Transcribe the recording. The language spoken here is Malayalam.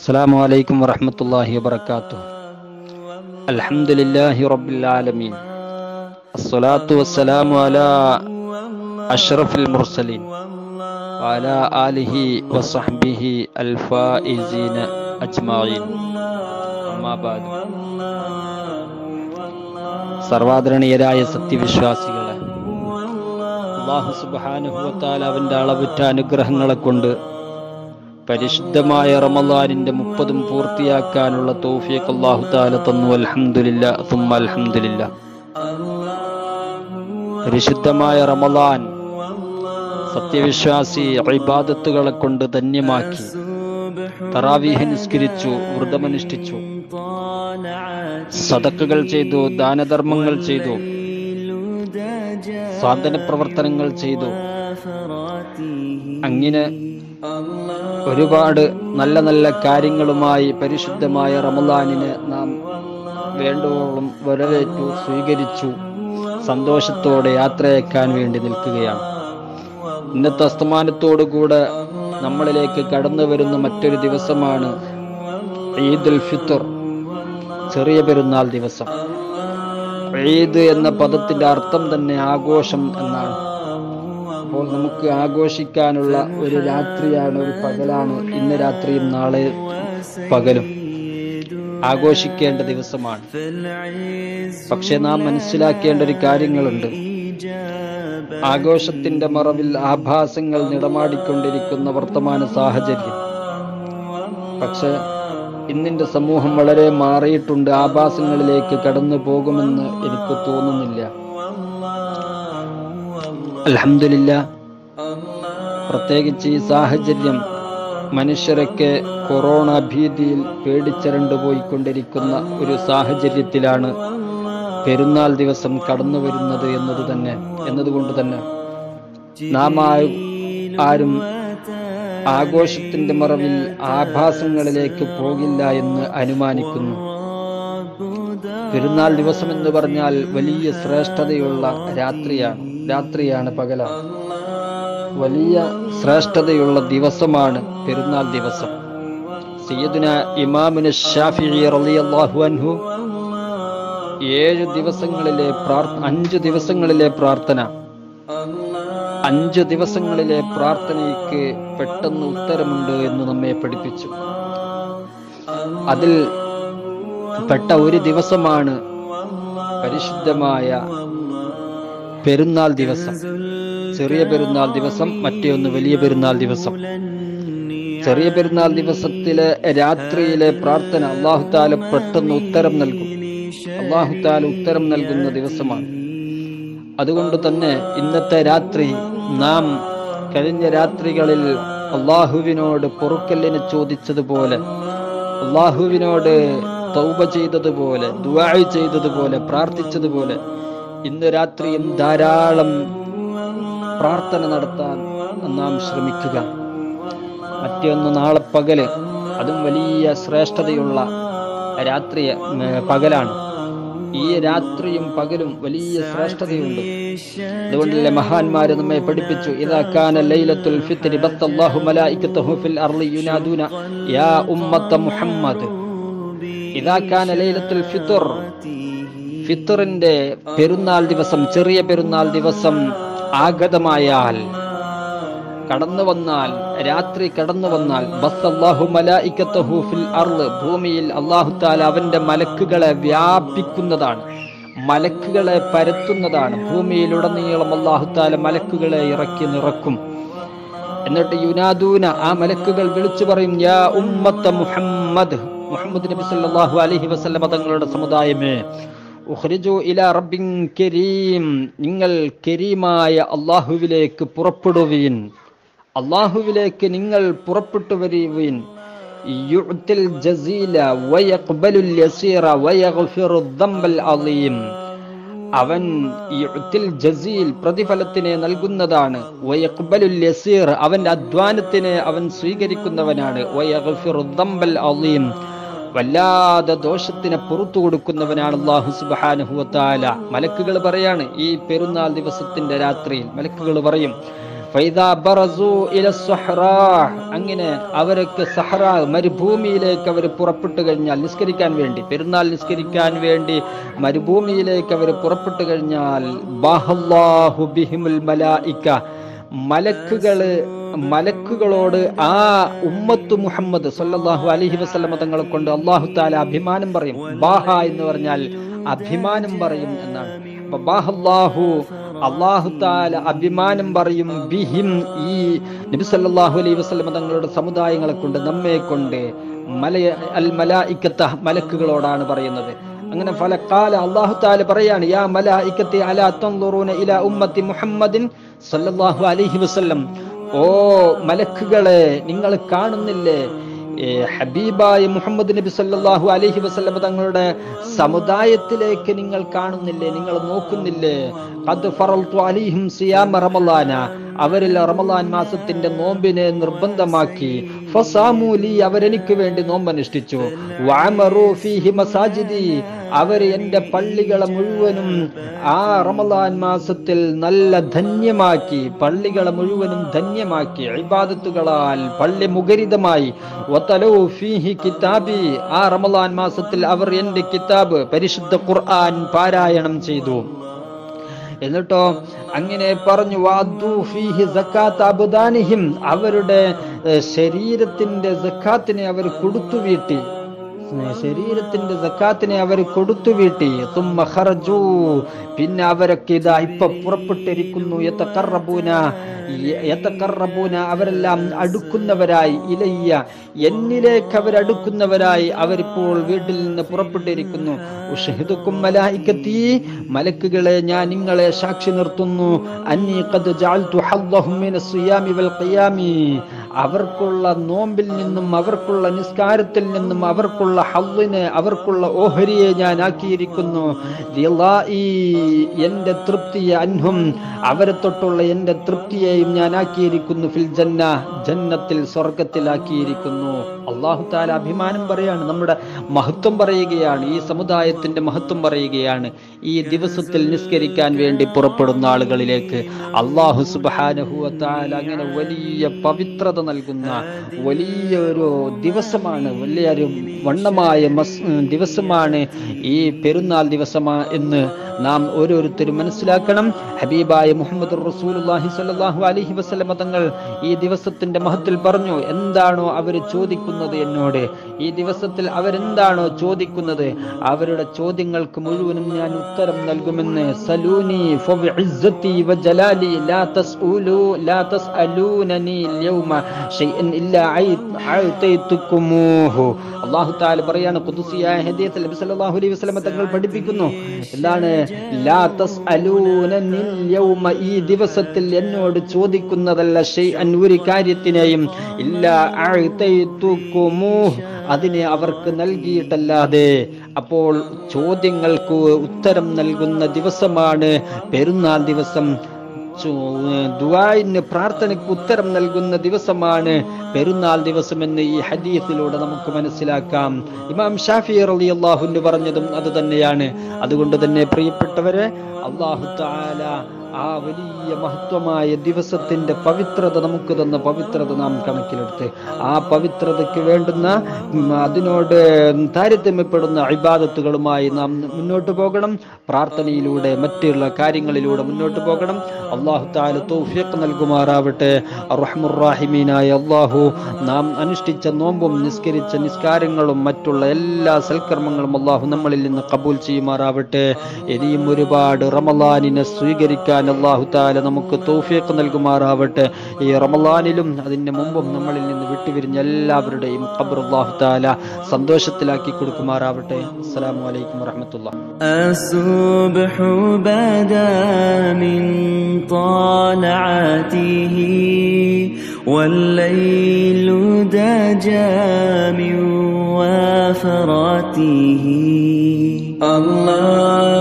السلام عليكم ورحمة الله وبركاته الحمد لله رب العالمين الصلاة والسلام على أشرف المرسلين وعلى آله وصحبه الفائزين أجمعين أما بعد സർവാദരണീയരായ സത്യവിശ്വാസികളെ അള്ളാഹു സുബാനുഭവത്താൽ അവന്റെ അളവുറ്റ അനുഗ്രഹങ്ങളെ കൊണ്ട് പരിശുദ്ധമായ റമദാനിന്റെ മുപ്പതും പൂർത്തിയാക്കാനുള്ള തൗഫീഖ് അള്ളാഹു താല തന്നു അൽഹംദുലില്ല തുമ്മ അൽഹംദുലില്ല പരിശുദ്ധമായ റമദാൻ സത്യവിശ്വാസി ഇബാദത്തുകളെ കൊണ്ട് ധന്യമാക്കി തറാവീഹ് നിസ്കരിച്ചു വ്രതമനുഷ്ഠിച്ചു സദക്കുകൾ ചെയ്തു ദാനധർമ്മങ്ങൾ ചെയ്തു സാധന പ്രവർത്തനങ്ങൾ ചെയ്തു അങ്ങനെ ഒരുപാട് നല്ല നല്ല കാര്യങ്ങളുമായി പരിശുദ്ധമായ റമദാനിനെ നാം വേണ്ടുവോളം വരവേറ്റു സ്വീകരിച്ചു സന്തോഷത്തോടെ യാത്രയേക്കാൻ വേണ്ടി നിൽക്കുകയാണ് ഇന്നത്തെ അസ്തമാനത്തോടുകൂടെ നമ്മളിലേക്ക് കടന്നു വരുന്ന മറ്റൊരു ദിവസമാണ് ഈദുൽ ഫിത്തർ ചെറിയ പെരുന്നാൾ ദിവസം ഈദ് എന്ന പദത്തിന്റെ അർത്ഥം തന്നെ ആഘോഷം എന്നാണ് അപ്പോൾ നമുക്ക് ആഘോഷിക്കാനുള്ള ഒരു രാത്രിയാണ് ഒരു പകലാണ് ഇന്ന് രാത്രിയും നാളെ പകലും ആഘോഷിക്കേണ്ട ദിവസമാണ് പക്ഷെ നാം മനസ്സിലാക്കേണ്ട ഒരു കാര്യങ്ങളുണ്ട് ആഘോഷത്തിന്റെ മറവിൽ ആഭാസങ്ങൾ നിടമാടിക്കൊണ്ടിരിക്കുന്ന വർത്തമാന സാഹചര്യം പക്ഷെ ഇന്നിന്റെ സമൂഹം വളരെ മാറിയിട്ടുണ്ട് ആഭാസങ്ങളിലേക്ക് കടന്നു പോകുമെന്ന് എനിക്ക് തോന്നുന്നില്ല അലഹമില്ല പ്രത്യേകിച്ച് ഈ സാഹചര്യം മനുഷ്യരൊക്കെ കൊറോണ ഭീതിയിൽ പേടിച്ചരണ്ടു പോയിക്കൊണ്ടിരിക്കുന്ന ഒരു സാഹചര്യത്തിലാണ് പെരുന്നാൾ ദിവസം കടന്നു വരുന്നത് എന്നത് തന്നെ എന്നതുകൊണ്ട് തന്നെ നാം ആരും ആഘോഷത്തിന്റെ മറവിൽ ആഭാസങ്ങളിലേക്ക് പോകില്ല എന്ന് അനുമാനിക്കുന്നു പെരുന്നാൾ ദിവസം എന്ന് പറഞ്ഞാൽ വലിയ ശ്രേഷ്ഠതയുള്ള രാത്രിയാണ് രാത്രിയാണ് പകലാണ് വലിയ ശ്രേഷ്ഠതയുള്ള ദിവസമാണ് പെരുന്നാൾ ദിവസം സയ്യദുന ഇമാമുന ഷാഫി റളിയല്ലാഹു അൻഹു ഏഴ് ദിവസങ്ങളിലെ പ്രാർത്ഥ അഞ്ച് ദിവസങ്ങളിലെ പ്രാർത്ഥന അഞ്ച് ദിവസങ്ങളിലെ പ്രാർത്ഥനയ്ക്ക് പെട്ടെന്ന് ഉത്തരമുണ്ട് എന്ന് നമ്മെ പഠിപ്പിച്ചു അതിൽ പെട്ട ഒരു ദിവസമാണ് പരിശുദ്ധമായ പെരുന്നാൾ ദിവസം ചെറിയ പെരുന്നാൾ ദിവസം മറ്റേ ഒന്ന് വലിയ പെരുന്നാൾ ദിവസം ചെറിയ പെരുന്നാൾ ദിവസത്തിലെ രാത്രിയിലെ പ്രാർത്ഥന അള്ളാഹുത്താല പെട്ടെന്ന് ഉത്തരം നൽകും അള്ളാഹുത്താല ഉത്തരം നൽകുന്ന ദിവസമാണ് അതുകൊണ്ട് തന്നെ ഇന്നത്തെ രാത്രി നാം കഴിഞ്ഞ രാത്രികളിൽ അള്ളാഹുവിനോട് പൊറുക്കല്ലിനെ ചോദിച്ചതുപോലെ അള്ളാഹുവിനോട് തൗബ ചെയ്തതുപോലെ ദുആ ചെയ്തതുപോലെ പ്രാർത്ഥിച്ചതുപോലെ ഇന്ന് രാത്രിയും ധാരാളം പ്രാർത്ഥന നടത്താൻ നാം ശ്രമിക്കുക മറ്റൊന്ന് നാളെ പകല് അതും വലിയ ശ്രേഷ്ഠതയുള്ള രാത്രി പകലാണ് ഈ രാത്രിയും പകലും വലിയ ശ്രേഷ്ഠതയുണ്ട് അതുകൊണ്ടല്ലേ മഹാന്മാര് നമ്മെ പഠിപ്പിച്ചു ഇതാ കാന ലൈലത്തുൽ ഫിത്രി ബത്തല്ലാഹു മലായികതഹു ഫിൽ അർളി യുനാദൂന യാ ഉമ്മത്ത മുഹമ്മദ് ഇതാ കാന ലൈലത്തുൽ ഫിത്ർ ഫിത്തറിന്റെ പെരുന്നാൾ ദിവസം ചെറിയ പെരുന്നാൾ ദിവസം ആഗതമായാൽ കടന്നു വന്നാൽ രാത്രി കടന്നു വന്നാൽ ഫിൽ അർള് ഭൂമിയിൽ അള്ളാഹു താല അവന്റെ മലക്കുകളെ വ്യാപിക്കുന്നതാണ് മലക്കുകളെ പരത്തുന്നതാണ് ഭൂമിയിലുടനീളം അള്ളാഹു താല മലക്കുകളെ ഇറക്കി നിറക്കും എന്നിട്ട് യുനാദൂന ആ മലക്കുകൾ വിളിച്ചു പറയും യാ ഉമ്മത്ത മുഹമ്മദ് മുഹമ്മദ് നബി സല്ലല്ലാഹു അലൈഹി വസല്ലമ തങ്ങളുടെ സമുദായമേ ഉഖ്രിജു ഇലാ റബ്ബിൻ കരീം നിങ്ങൾ കരീമായ അള്ളാഹുവിലേക്ക് പുറപ്പെടുവീൻ അള്ളാഹുവിലേക്ക് നിങ്ങൾ പുറപ്പെട്ടു വരുവീൻ യുഅ്തിൽ ജസീല വയഖ്ബലുൽ യസീറ വയഗ്ഫിറു ദംബൽ അളീം അവൻ യുഅ്തിൽ ജസീൽ പ്രതിഫലത്തിനെ നൽകുന്നതാണ് വയഖ്ബലുൽ യസീർ അവന്റെ അധ്വാനത്തിനെ അവൻ സ്വീകരിക്കുന്നവനാണ് വയഗ്ഫിറു ദംബൽ അളീം വല്ലാതെ ദോഷത്തിനെ പുറത്തു കൊടുക്കുന്നവനാണ് അള്ളാഹു സുബാനുഹുവത്താല മലക്കുകൾ പറയാണ് ഈ പെരുന്നാൾ ദിവസത്തിന്റെ രാത്രിയിൽ മലക്കുകൾ പറയും ഫൈദാ ബറസു ഇല സഹ്റാ അങ്ങനെ അവർക്ക് സഹറ മരുഭൂമിയിലേക്ക് അവർ പുറപ്പെട്ടു കഴിഞ്ഞാൽ നിസ്കരിക്കാൻ വേണ്ടി പെരുന്നാൾ നിസ്കരിക്കാൻ വേണ്ടി മരുഭൂമിയിലേക്ക് അവർ പുറപ്പെട്ടു കഴിഞ്ഞാൽ ബാഹല്ലാഹു ബിഹിമുൽ മലായിക്ക മലക്കുകള് മലക്കുകളോട് ആ ഉമ്മത്ത് മുഹമ്മദ് സല്ലല്ലാഹു അലൈഹി വസല്ലമ തങ്ങളെ കൊണ്ട് അള്ളാഹു താല അഭിമാനം പറയും ബാഹ എന്ന് പറഞ്ഞാൽ അഭിമാനം പറയും എന്നാണ് അപ്പൊ ബാഹല്ലാഹു അള്ളാഹു താല അഭിമാനം പറയും ബിഹിം ഈ നബി സല്ലല്ലാഹു അലൈഹി വസല്ലമ തങ്ങളുടെ സമുദായങ്ങളെ കൊണ്ട് നമ്മെ കൊണ്ട് മല അൽ മലായിക്കത്ത മലക്കുകളോടാണ് പറയുന്നത് അങ്ങനെ ഫലക്കാല അള്ളാഹു താല പറയാണ് യാ മലായിക്കത്തെ അലാ തൻദുറൂന ഇലാ ഉമ്മത്തി മുഹമ്മദിൻ സല്ലല്ലാഹു അലൈഹി വസല്ലം ഓ മലക്കുകളെ നിങ്ങൾ കാണുന്നില്ലേ ഏ, ഹബീബായ മുഹമ്മദ് നബി സല്ലല്ലാഹു അലൈഹി വസല്ലം തങ്ങളുടെ സമുദായത്തിലേക്ക് നിങ്ങൾ കാണുന്നില്ലേ നിങ്ങൾ നോക്കുന്നില്ലേ ഖദ് ഫറൽതു അലൈഹിം സിയാമ റമളാന അവരിൽ റമളാൻ മാസത്തിന്റെ നോമ്പിനെ നിർബന്ധമാക്കി ഫസാമു ലി അവരെനിക്ക് വേണ്ടി നോമ്പ് അനുഷ്ഠിച്ചു വഅമറു ഫീഹി മസാജിദി അവർ എന്റെ പള്ളികളെ മുഴുവനും ആ റമളാൻ മാസത്തിൽ നല്ല ധന്യമാക്കി പള്ളികളെ മുഴുവനും ധന്യമാക്കി ഇബാദത്തുകളാൽ പള്ളി മുഖരിതമായി വതലൂ ഫീഹി കിതാബി ആ റമളാൻ മാസത്തിൽ അവർ എന്റെ കിതാബ് പരിശുദ്ധ ഖുർആൻ പാരായണം ചെയ്തു എന്നിട്ടോ അങ്ങനെ പറഞ്ഞു വാദ്ദു ഫീഹി സക്കാത്ത് അബ്ദാനിഹിം അവരുടെ ഏഹ്, ശരീരത്തിന്റെ സക്കാത്തിനെ അവർ കൊടുത്തു വീട്ടി ശരീരത്തിന്റെ സക്കാത്തിനെ അവർ കൊടുത്തു വീട്ടി തുമ്മ ഖറജു പിന്നെ അവരൊക്കെ ഇതാ ഇപ്പൊ പുറപ്പെട്ടിരിക്കുന്നു യതഖറബൂന യതഖറബൂന അവരെല്ലാം അടുക്കുന്നവരായി ഇലയ്യ എന്നിലേക്ക് അവർ അടുക്കുന്നവരായി അവരിപ്പോൾ വീട്ടിൽ നിന്ന് പുറപ്പെട്ടിരിക്കുന്നു ഉഷഹിദുക്കും മലായിക്കത്തി മലക്കുകളെ ഞാൻ നിങ്ങളെ സാക്ഷി നിർത്തുന്നു അന്നീ ഖദ് ജഅൽതു ഹദ്ദഹും മിന സിയാമി വൽ ഖിയാമി അവർക്കുള്ള നോമ്പിൽ നിന്നും അവർക്കുള്ള നിസ്കാരത്തിൽ നിന്നും അവർക്കുള്ള ഹള്ളിനെ അവർക്കുള്ള ഓഹരിയെ ഞാൻ ആക്കിയിരിക്കുന്നു റിളായി എന്റെ തൃപ്തിയെ അൻഹും അവരെ തൊട്ടുള്ള എന്റെ തൃപ്തിയെയും ഞാൻ ആക്കിയിരിക്കുന്നു ഫിൽ ജന്ന ജന്നത്തിൽ സ്വർഗത്തിലാക്കിയിരിക്കുന്നു അള്ളാഹു താല അഭിമാനം പറയാണ് നമ്മുടെ മഹത്വം പറയുകയാണ് ഈ സമുദായത്തിന്റെ മഹത്വം പറയുകയാണ് ഈ ദിവസത്തിൽ നിസ്കരിക്കാൻ വേണ്ടി പുറപ്പെടുന്ന ആളുകളിലേക്ക് അള്ളാഹു സുബാനഹുവ താല അങ്ങനെ വലിയ പവിത്രത നൽകുന്ന വലിയൊരു ദിവസമാണ് വലിയൊരു വണ്ണമായ മസ് ദിവസമാണ് ഈ പെരുന്നാൾ ദിവസമാ എന്ന് നാം ഓരോരുത്തരും മനസ്സിലാക്കണം ഹബീബായ മുഹമ്മദ് റസൂലുള്ളാഹി സ്വല്ലല്ലാഹു അലൈഹി വസല്ലമ തങ്ങൾ ഈ ദിവസത്തിന്റെ മഹത്തിൽ പറഞ്ഞു എന്താണോ അവർ ചോദിക്കുന്നത് എന്നോട് ഈ ദിവസത്തിൽ അവരെന്താണോ ചോദിക്കുന്നത് അവരുടെ ചോദ്യങ്ങൾക്ക് മുഴുവനും ഞാൻ ഉത്തരം നൽകുമെന്ന് സലൂനി ഫബിഇസ്സതി വജലാലി ലാ തസ്ഉലു ലാ തസ്അലൂനനി اليوم شيئا الا അഅതൈതുകുമൂഹു അല്ലാഹു തആല പറയാണ് ഖുദ്സിയായ ഹദീസിൽ നബി സല്ലല്ലാഹു അലൈഹി വസല്ലം തങ്ങൾ പഠിപ്പിക്കുന്നു എന്താണ് ലാ തസ്അലൂനനിൽ യൗമ ഈ ദിവസത്തിൽ എന്നോട് ചോദിക്കുന്നതല്ല ഷൈഅൻ ഒരു കാര്യത്തിനെയും ഇല്ല അഅതൈതുകുമൂഹ് അതിനെ അവർക്ക് നൽകിയിട്ടല്ലാതെ അപ്പോൾ ചോദ്യങ്ങൾക്ക് ഉത്തരം നൽകുന്ന ദിവസമാണ് പെരുന്നാൾ ദിവസം ദുആഇന് പ്രാർത്ഥനയ്ക്ക് ഉത്തരം നൽകുന്ന ദിവസമാണ് പെരുന്നാൾ ദിവസമെന്ന് ഈ ഹദീസിലൂടെ നമുക്ക് മനസ്സിലാക്കാം ഇമാം ഷാഫി റളിയല്ലാഹു പറഞ്ഞതും അത് തന്നെയാണ് അതുകൊണ്ട് തന്നെ പ്രിയപ്പെട്ടവരെ അള്ളാഹു തആല ആ വലിയ മഹത്വമായ ദിവസത്തിന്റെ പവിത്രത നമുക്ക് തന്ന പവിത്രത നാം കണക്കിലെടുത്ത് ആ പവിത്രതയ്ക്ക് വേണ്ടുന്ന ഉം, അതിനോട് താരതമ്യപ്പെടുന്ന ഇബാദത്തുകളുമായി നാം മുന്നോട്ട് പോകണം പ്രാർത്ഥനയിലൂടെ മറ്റുള്ള കാര്യങ്ങളിലൂടെ മുന്നോട്ട് പോകണം അള്ളാഹു താല തൗഫീഖ് നൽകുമാറാവട്ടെ റഹ്മുറാഹിമീനായ അള്ളാഹു നാം അനുഷ്ഠിച്ച നോമ്പും നിസ്കരിച്ച നിസ്കാരങ്ങളും മറ്റുള്ള എല്ലാ സൽക്കർമ്മങ്ങളും അള്ളാഹു നമ്മളിൽ നിന്ന് കബൂൽ ചെയ്യുമാറാവട്ടെ ഇനിയും ഒരുപാട് റമലാനിനെ സ്വീകരിക്കാൻ അള്ളാഹു താല നമുക്ക് തൗഫീഖ് നൽകുമാറാവട്ടെ ഈ റമലാനിലും അതിന് മുമ്പും നമ്മളിൽ നിന്ന് വിട്ടുപിരിഞ്ഞ എല്ലാവരുടെയും ഖബർ അള്ളാഹു താല സന്തോഷത്തിലാക്കി കൊടുക്കുമാറാവട്ടെ അസ്സലാമു അലൈക്കും വറഹ്മത്തുള്ളാഹി الصبح بدا من طالعته والليل دجى من وافراته الله